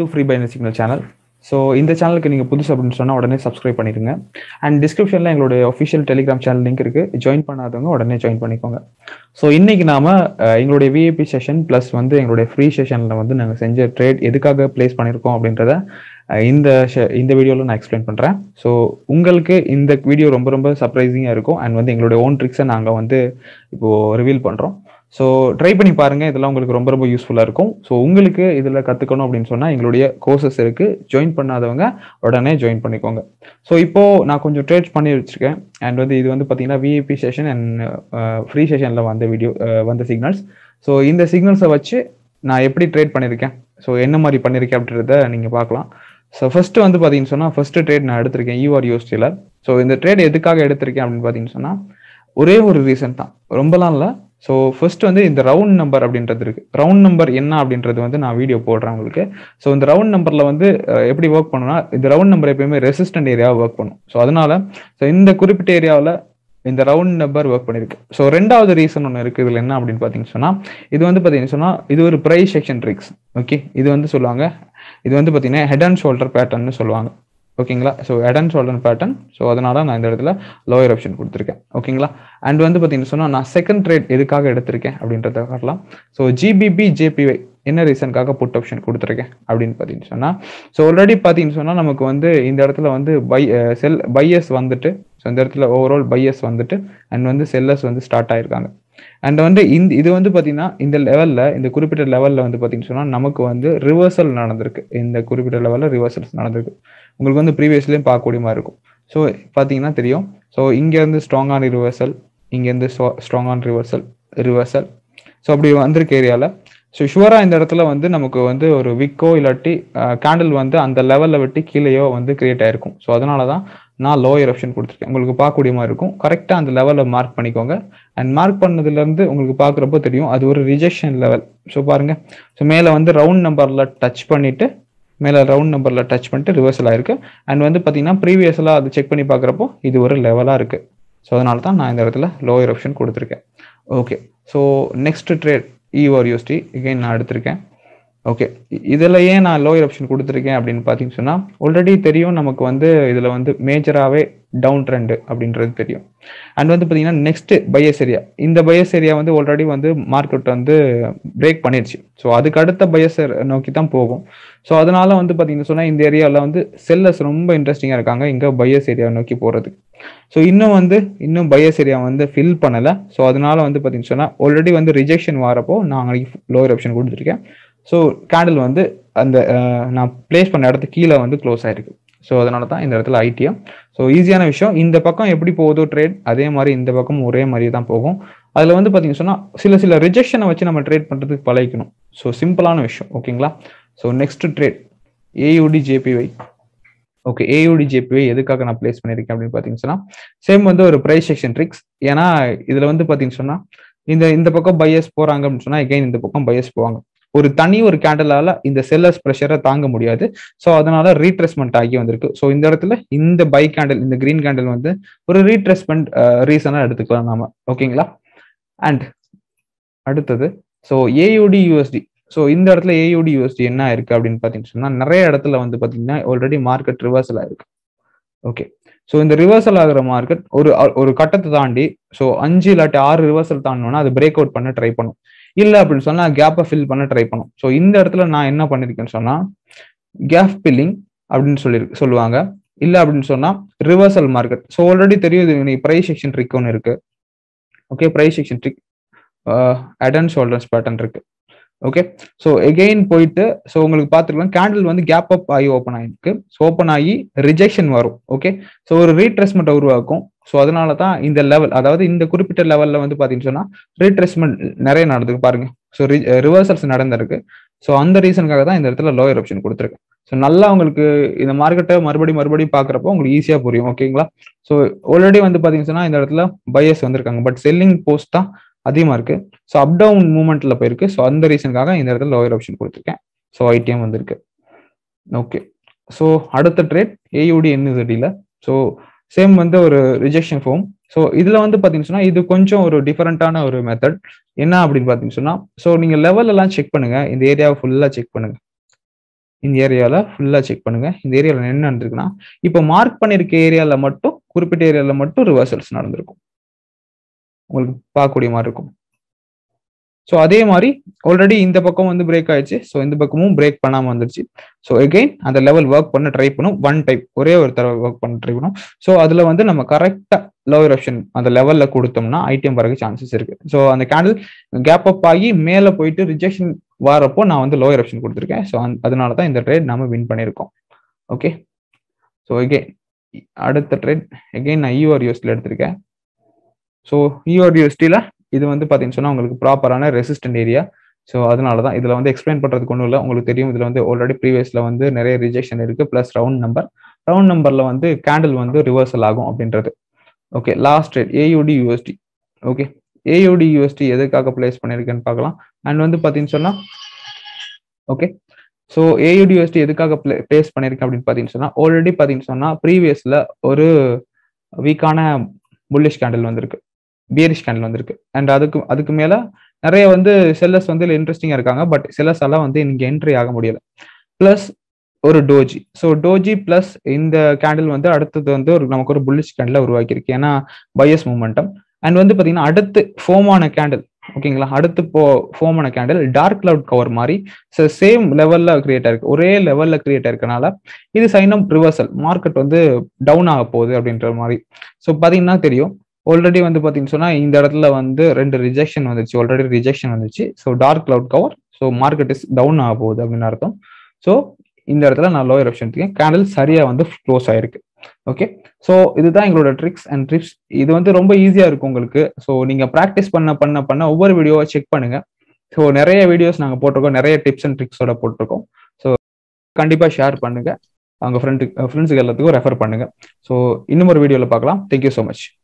to free binary signal channel so இந்த சேனலுக்கு நீங்கள் புதுசு அப்படின்னு சொன்னால் உடனே சப்ஸ்கிரைப் பண்ணிடுங்க அண்ட் டிஸ்கிரிப்ஷனில் எங்களுடைய ஒஃபிஷியல் டெலிகிராம் சேனல் லிங்க் இருக்குது ஜாயின் பண்ணாதவங்க உடனே ஜாயின் பண்ணிக்கோங்க ஸோ இன்னைக்கு நாம அஹ், எங்களுடைய விஐபி செஷன் ப்ளஸ் வந்து எங்களுடைய ஃப்ரீ செஷனில் வந்து நாங்கள் செஞ்ச ட்ரேட் எதுக்காக ப்ளேஸ் பண்ணியிருக்கோம் அப்படின்றத அஹ், இந்த ஷ- இந்த வீடியோவில் நான் எக்ஸ்பிளைன் பண்ணுறேன் ஸோ உங்களுக்கு இந்த வீடியோ ரொம்ப ரொம்ப சர்ப்ரைசிங்காக இருக்கும் அண்ட் வந்து எங்களுடைய ஓன் ட்ரிக்ஸை நாங்கள் வந்து இப்போது ரிவீல் பண்ணுறோம் ஸோ ட்ரை பண்ணி பாருங்க இதெல்லாம் உங்களுக்கு ரொம்ப ரொம்ப யூஸ்ஃபுல்லாக இருக்கும் ஸோ உங்களுக்கு இதில் கற்றுக்கணும் அப்படின்னு சொன்னால் எங்களுடைய கோர்சஸ் இருக்கு ஜாயின் பண்ணாதவங்க உடனே ஜாயின் பண்ணிக்கோங்க ஸோ இப்போ நான் கொஞ்சம் ட்ரேட்ஸ் பண்ணி வச்சிருக்கேன் அண்ட் வந்து இது வந்து பார்த்தீங்கன்னா விஐபி செஷன் அண்ட் ஃப்ரீ செஷனில் வந்த வீடியோ வந்த சிக்னல்ஸ் ஸோ இந்த சிக்னல்ஸை வச்சு நான் எப்படி ட்ரேட் பண்ணியிருக்கேன் ஸோ என்ன மாதிரி பண்ணியிருக்கேன் அப்படின்றத நீங்கள் பார்க்கலாம் ஸோ ஃபர்ஸ்ட் வந்து பார்த்தீங்கன்னு சொன்னால் ஃபர்ஸ்ட் ட்ரேட் நான் எடுத்திருக்கேன் யூஆர் யூஎஸ்டியில் ஸோ இந்த ட்ரேட் எதுக்காக எடுத்திருக்கேன் அப்படின்னு பார்த்தீங்கன்னு சொன்னால் ஒரே ஒரு ரீசன் தான் ரொம்பலாம் இல்லை ஸோ ஃபர்ஸ்ட் வந்து இந்த ரவுண்ட் நம்பர் அப்படின்றது இருக்கு ரவுண்ட் நம்பர் என்ன அப்படின்றது வந்து நான் வீடியோ போடுறேன் உங்களுக்கு ஸோ இந்த ரவுண்ட் நம்பர்ல வந்து அஹ், எப்படி ஒர்க் பண்ணுன்னா இந்த ரவுண்ட் நம்பர் எப்பயுமே ரெசிஸ்டன்ட் ஏரியாவை ஒர்க் பண்ணும் ஸோ அதனால ஸோ இந்த குறிப்பிட்ட ஏரியாவில் இந்த ரவுண்ட் நம்பர் ஒர்க் பண்ணிருக்கு ஸோ ரெண்டாவது ரீசன் ஒன்று இருக்கு இதுல என்ன அப்படின்னு பார்த்தீங்கன்னு சொன்னா இது வந்து பார்த்தீங்கன்னு சொன்னா இது ஒரு ப்ரைஸ் செக்ஷன் ட்ரிக்ஸ் ஓகே இது வந்து சொல்லுவாங்க இது வந்து பார்த்தீங்கன்னா ஹெட் அண்ட் ஷோல்டர் பேட்டர்ன்னு சொல்லுவாங்க ஓகேங்களா so head and shoulder pattern so அதனால நான் இந்த இடத்துல லோயர் ஆப்ஷன் கொடுத்துருக்கேன் ஓகேங்களா அண்ட் வந்து பார்த்தீங்கன்னு சொன்னால் நான் செகண்ட் ட்ரேட் எதுக்காக எடுத்திருக்கேன் அப்படின்றத காட்டலாம் ஸோ ஜிபிபி ஜேபிஒய் என்ன ரீசனுக்காக புட் ஆப்ஷன் கொடுத்துருக்கேன் அப்படின்னு பார்த்தீங்கன்னு சொன்னால் ஸோ ஆல்ரெடி பார்த்தீங்கன்னு சொன்னால் நமக்கு வந்து இந்த இடத்துல வந்து பை செல் பையஸ் வந்துட்டு ஸோ இந்த இடத்துல ஓவரால் பையஸ் வந்துட்டு அண்ட் வந்து செல்லர்ஸ் வந்து ஸ்டார்ட் ஆயிருக்காங்க அண்ட் வந்து இந்த இது வந்து பார்த்தீங்கன்னா இந்த லெவலில் இந்த குறிப்பிட்ட லெவலில் வந்து பார்த்தீங்கன்னு சொன்னால் நமக்கு வந்து ரிவர்சல் நடந்திருக்கு இந்த குறிப்பிட்ட லெவலில் ரிவர்சல்ஸ் நடந்திருக்கு உங்களுக்கு வந்து ப்ரீவியஸ்லேயும் பார்க்கக்கூடிய மாதிரி இருக்கும் ஸோ பார்த்தீங்கன்னா தெரியும் ஸோ இங்கேருந்து ஸ்ட்ராங்கான ரிவர்சல் இங்கேருந்து ஸ்ட்ராங்கான ரிவர்சல் ரிவர்சல் ஸோ அப்படி வந்திருக்க ஏரியாவில் ஸோ ஷுவராக இந்த இடத்துல வந்து நமக்கு வந்து ஒரு விக்கோ இல்லாட்டி கேண்டில் வந்து அந்த லெவலில் விட்டு கீழேயோ வந்து கிரியேட் ஆயிருக்கும் ஸோ அதனால தான் நான் லோயர் ஆப்ஷன் கொடுத்துருக்கேன் உங்களுக்கு பார்க்கக்கூடிய மாதிரி இருக்கும் கரெக்டாக அந்த லெவலில் மார்க் பண்ணிக்கோங்க அண்ட் மார்க் பண்ணதுலேருந்து உங்களுக்கு பார்க்குறப்போ தெரியும் அது ஒரு ரிஜெக்ஷன் லெவல் ஸோ பாருங்க ஸோ மேலே வந்து ரவுண்ட் நம்பரில் டச் பண்ணிட்டு மேலே ரவுண்ட் நம்பரில் டச் பண்ணிட்டு ரிவர்சல் ஆயிருக்கு அண்ட் வந்து பார்த்தீங்கன்னா ப்ரீவியஸ்லாம் அது செக் பண்ணி பார்க்குறப்போ இது ஒரு லெவலாக இருக்கு ஸோ அதனால தான் நான் இந்த இடத்துல லோயர் ஆப்ஷன் கொடுத்துருக்கேன் okay so next trade EUR USD again நான் எடுத்திருக்கேன் ஓகே இதில் ஏன் நான் லோயர் ஆப்ஷன் கொடுத்துருக்கேன் அப்படின்னு பார்த்தீங்கன்னு சொன்னால் ஆல்ரெடி தெரியும் நமக்கு வந்து இதில் வந்து மேஜராகவே டவுன் ட்ரெண்டு அப்படின்றது தெரியும் அண்ட் வந்து பார்த்தீங்கன்னா நெக்ஸ்ட் பையஸ் ஏரியா இந்த பையஸ் ஏரியா வந்து ஆல்ரெடி வந்து மார்க்கெட் வந்து பிரேக் பண்ணிடுச்சு ஸோ அதுக்கு அடுத்த பையஸ் நோக்கி தான் போகும் ஸோ அதனால வந்து பார்த்தீங்கன்னு சொன்னால் இந்த ஏரியாவில் வந்து செல்லர்ஸ் ரொம்ப இன்ட்ரெஸ்டிங்காக இருக்காங்க இங்கே பையஸ் ஏரியா நோக்கி போகிறதுக்கு ஸோ இன்னும் வந்து இன்னும் பையஸ் ஏரியா வந்து ஃபில் பண்ணலை ஸோ அதனால வந்து பார்த்தீங்கன்னு சொன்னால் ஆல்ரெடி வந்து ரிஜெக்ஷன் வரப்போ நான் லோயர் ஆப்ஷன் கொடுத்துருக்கேன் ஸோ கேண்டில் வந்து அந்த அஹ், நான் பிளேஸ் பண்ண இடத்துக்கு கீழே வந்து க்ளோஸ் ஆயிருக்கு ஸோ அதனால தான் இந்த இடத்துல ஐடிஎம் ஸோ ஈஸியான விஷயம் இந்த பக்கம் எப்படி போகுதோ ட்ரேட் அதே மாதிரி இந்த பக்கம் ஒரே மாதிரி தான் போகும் அதில் வந்து பார்த்தீங்கன்னு சொன்னால் சில சில ரிஜெக்ஷனை வச்சு நம்ம ட்ரேட் பண்ணுறதுக்கு பழகிக்கணும் ஸோ சிம்பிளான விஷயம் ஓகேங்களா so next trade AUD JPY okay AUD JPY எதுக்காக நான் பிளேஸ் பண்ணியிருக்கேன் அப்படின்னு பார்த்தீங்கன்னு சொன்னால் சேம் வந்து ஒரு ப்ரைஸ் செக்ஷன் ட்ரிக்ஸ் ஏன்னா இதில் வந்து பார்த்தீங்கன்னு சொன்னால் இந்த இந்த பக்கம் பையஸ் போகிறாங்க அப்படின்னு சொன்னால் எகைன் இந்த பக்கம் பையஸ் போவாங்க ஒரு தனி ஒரு கேண்டலால இந்த செல்லர்ஸ் ப்ரெஷரை தாங்க முடியாது ஸோ அதனால ரீட்ரெஸ்மெண்ட் ஆகி வந்திருக்கு ஸோ இந்த இடத்துல இந்த பை கேண்டில் இந்த கிரீன் கேண்டில் வந்து ஒரு ரீட்ரெஸ்மெண்ட் ரீசனாக எடுத்துக்கலாம் நாம ஓகேங்களா அண்ட் அடுத்தது ஸோ ஏயூடி யூஎஸ்டி ஸோ இந்த இடத்துல ஏயூடி யூஎஸ்டி என்ன இருக்கு அப்படின்னு பார்த்தீங்கன்னு சொன்னா நிறைய இடத்துல வந்து பார்த்தீங்கன்னா ஆல்ரெடி மார்க்கெட் ரிவர்சல் ஆயிருக்கு ஓகே ஸோ இந்த ரிவர்சல் ஆகிற மார்க்கெட் ஒரு ஒரு கட்டத்தை தாண்டி ஸோ அஞ்சு இல்லாட்டி ஆறு ரிவர்சல் தாண்டோம்னா அது பிரேக் அவுட் பண்ண ட்ரை பண்ணும் இல்லை அப்படின்னு சொன்னா கேப்பை ஃபில் பண்ண ட்ரை பண்ணும் ஸோ இந்த இடத்துல நான் என்ன பண்ணிருக்கேன்னு சொன்னா கேப் ஃபில்லிங் அப்படின்னு சொல்லி சொல்லுவாங்க இல்லை அப்படின்னு சொன்னா ரிவர்சல் மார்க்கெட் ஸோ ஆல்ரெடி தெரியும் இது இன்னைக்கு ப்ரைஸ் செக்ஷன் ட்ரிக் ஒன்று இருக்கு okay price section trick head and shoulders pattern இருக்கு ஓகே ஸோ எகெயின் போயிட்டு ஸோ உங்களுக்கு பார்த்துருக்கலாம் கேண்டில் வந்து கேப் அப் ஆகி ஓப்பன் ஆகிருக்கு ஸோ ஓப்பன் ஆகி ரிஜெக்ஷன் வரும் ஓகே ஸோ ஒரு ரீட்ரெஸ்மெண்ட் உருவாக்கும் ஸோ அதனால தான் இந்த லெவல் அதாவது இந்த குறிப்பிட்ட லெவலில் வந்து பார்த்தீங்கன்னு சொன்னால் ரீட்ரெஸ்மெண்ட் நிறைய நடந்துக்கு பாருங்க ஸோ ரிவர்சல்ஸ் நடந்திருக்கு ஸோ அந்த ரீசனுக்காக தான் இந்த இடத்துல லோயர் ஆப்ஷன் கொடுத்துருக்கேன் ஸோ நல்லா உங்களுக்கு இந்த மார்க்கெட்டை மறுபடியும் மறுபடியும் பார்க்குறப்போ உங்களுக்கு ஈஸியாக புரியும் ஓகேங்களா ஸோ ஆல்ரெடி வந்து பார்த்தீங்கன்னு சொன்னா இந்த இடத்துல பையர்ஸ் வந்திருக்காங்க பட் செல்லிங் போஸ்ட் தான் அதிகமாக இருக்கு ஸோ அப் டவுன் மூமெண்ட்ல போயிருக்கு ஸோ அந்த ரீசனுக்காக இந்த இடத்துல லோயர் ஆப்ஷன் கொடுத்துருக்கேன் ஸோ ஐடிஎம் வந்திருக்கு ஓகே ஸோ அடுத்த ட்ரேட் ஏயூடி என்இசடியில் ஸோ சேம் வந்து ஒரு ரிஜெக்ஷன் ஃபார்ம் ஸோ இதில் வந்து பார்த்தீங்கன்னு சொன்னால் இது கொஞ்சம் ஒரு டிஃபரெண்ட்டான ஒரு மெத்தட் என்ன அப்படின்னு பார்த்தீங்கன்னு சொன்னால் ஸோ நீங்கள் லெவல் எல்லாம் செக் பண்ணுங்க இந்த ஏரியாவை ஃபுல்லாக செக் பண்ணுங்க இந்த ஏரியாவில் ஃபுல்லாக செக் பண்ணுங்க இந்த ஏரியாவில் என்ன நடந்திருக்குன்னா இப்போ மார்க் பண்ணியிருக்க ஏரியாவில் மட்டும் குறிப்பிட்ட ஏரியாவில் மட்டும் ரிவர்சல்ஸ் நடந்திருக்கும் உங்களுக்கு பார்க்கக்கூடிய மாதிரி இருக்கும் ஸோ அதே மாதிரி ஆல்ரெடி இந்த பக்கம் வந்து பிரேக் ஆயிடுச்சு ஸோ இந்த பக்கமும் பிரேக் பண்ணாமல் வந்துருச்சு ஸோ எகெயின் அந்த லெவல் ஒர்க் பண்ண ட்ரை பண்ணும் ஒன் டைப் ஒரே ஒரு தடவை ஒர்க் பண்ண ட்ரை பண்ணும் ஸோ அதில் வந்து நம்ம கரெக்டாக லோவர் ஆப்ஷன் அந்த லெவலில் கொடுத்தோம்னா ஐடிஎம் வரக்கு சான்சஸ் இருக்கு ஸோ அந்த கேண்டில் கேப் அப் ஆகி மேலே போயிட்டு ரிஜெக்ஷன் வரப்போ நான் வந்து லோயர் ஆப்ஷன் கொடுத்துருக்கேன் ஸோ அதனால தான் இந்த ட்ரேட் நம்ம வின் பண்ணியிருக்கோம் ஓகே ஸோ எகெயின் அடுத்த ட்ரேட் எகெயின் நான் யூஆர் யூஎஸ்டியில் எடுத்திருக்கேன் ஸோ யூஆர் யூஎஸ்டியில் இது வந்து பார்த்தீங்கன்னு சொன்னால் உங்களுக்கு ப்ராப்பரான ரெசிஸ்டன்ட் ஏரியா ஸோ அதனால தான் இதில் வந்து எக்ஸ்பிளைன் பண்ணுறதுக்கு ஒன்றும் இல்லை உங்களுக்கு தெரியும் இதில் வந்து ஆல்ரெடி ப்ரீவியஸில் வந்து நிறைய ரிஜெக்ஷன் இருக்குது ப்ளஸ் ரவுண்ட் நம்பர் ரவுண்ட் நம்பரில் வந்து கேண்டில் வந்து ரிவர்சல் ஆகும் அப்படின்றது okay last trade AUD USD okay AUD USD எதுக்காக பிளேஸ் பண்ணியிருக்கேன்னு பார்க்கலாம் அண்ட் வந்து பார்த்தீங்கன்னு சொன்னால் ஓகே ஸோ ஏயூடி யூஎஸ்டி எதுக்காக பிளேஸ் பண்ணியிருக்கேன் அப்படின்னு பார்த்தீங்கன்னு சொன்னால் ஆல்ரெடி பார்த்தீங்கன்னு சொன்னால் ப்ரீவியஸில் ஒரு வீக்கான புல்லிஷ் கேண்டில் வந்திருக்கு பியரிஷ் கேண்டில் வந்திருக்கு அண்ட் அதுக்கு அதுக்கு மேலே நிறைய வந்து செல்லர்ஸ் வந்து இன்ட்ரெஸ்டிங்காக இருக்காங்க பட் செல்லர்ஸ் எல்லாம் வந்து இங்கே என்ட்ரி ஆக முடியல ப்ளஸ் ஒரு டோஜி ஸோ டோஜி ப்ளஸ் இந்த கேண்டில் வந்து அடுத்தது வந்து ஒரு நமக்கு ஒரு புல்லிஷ் கேண்டில் உருவாக்கியிருக்கு ஏன்னா பையஸ் மூமெண்டம் அண்ட் வந்து பார்த்தீங்கன்னா அடுத்து ஃபோமான கேண்டில் ஓகேங்களா அடுத்து போ ஃபோமான கேண்டில் டார்க் கிளவுட் கவர் மாதிரி ஸோ சேம் லெவலில் கிரியேட் ஆயிருக்கு ஒரே லெவலில் கிரியேட் ஆயிருக்கனால இது சைன் ஆஃப் ரிவர்சல் மார்க்கெட் வந்து டவுன் ஆக போகுது அப்படின்ற மாதிரி ஸோ பார்த்தீங்கன்னா தெரியும் ஆல்ரெடி வந்து பார்த்தீங்கன்னு சொன்னால் இந்த இடத்துல வந்து ரெண்டு ரிஜெக்ஷன் வந்துச்சு ஆல்ரெடி ரிஜெக்ஷன் வந்துச்சு so dark cloud cover so market is down ஆக போகுது அப்படின்னு அர்த்தம் ஸோ இந்த இடத்துல நான் லோயர் ஆப்ஷன் இருக்கேன் கேண்டில் சரியாக வந்து க்ளோஸ் ஆயிருக்கு ஓகே ஸோ இதுதான் எங்களோட ட்ரிக்ஸ் அண்ட் ட்ரிப்ஸ் இது வந்து ரொம்ப ஈஸியாக இருக்கும் உங்களுக்கு ஸோ நீங்கள் ப்ராக்டிஸ் பண்ண பண்ண பண்ண ஒவ்வொரு வீடியோவை செக் பண்ணுங்க ஸோ நிறைய வீடியோஸ் நாங்கள் போட்டிருக்கோம் நிறைய டிப்ஸ் அண்ட் ட்ரிக்ஸோட போட்டிருக்கோம் ஸோ கண்டிப்பாக ஷேர் பண்ணுங்க அவங்க ஃப்ரெண்டு ஃப்ரெண்ட்ஸுக்கு எல்லாத்துக்கும் ரெஃபர் பண்ணுங்க ஸோ இன்னும் ஒரு வீடியோவில் பார்க்கலாம் தேங்க்யூ ஸோ மச்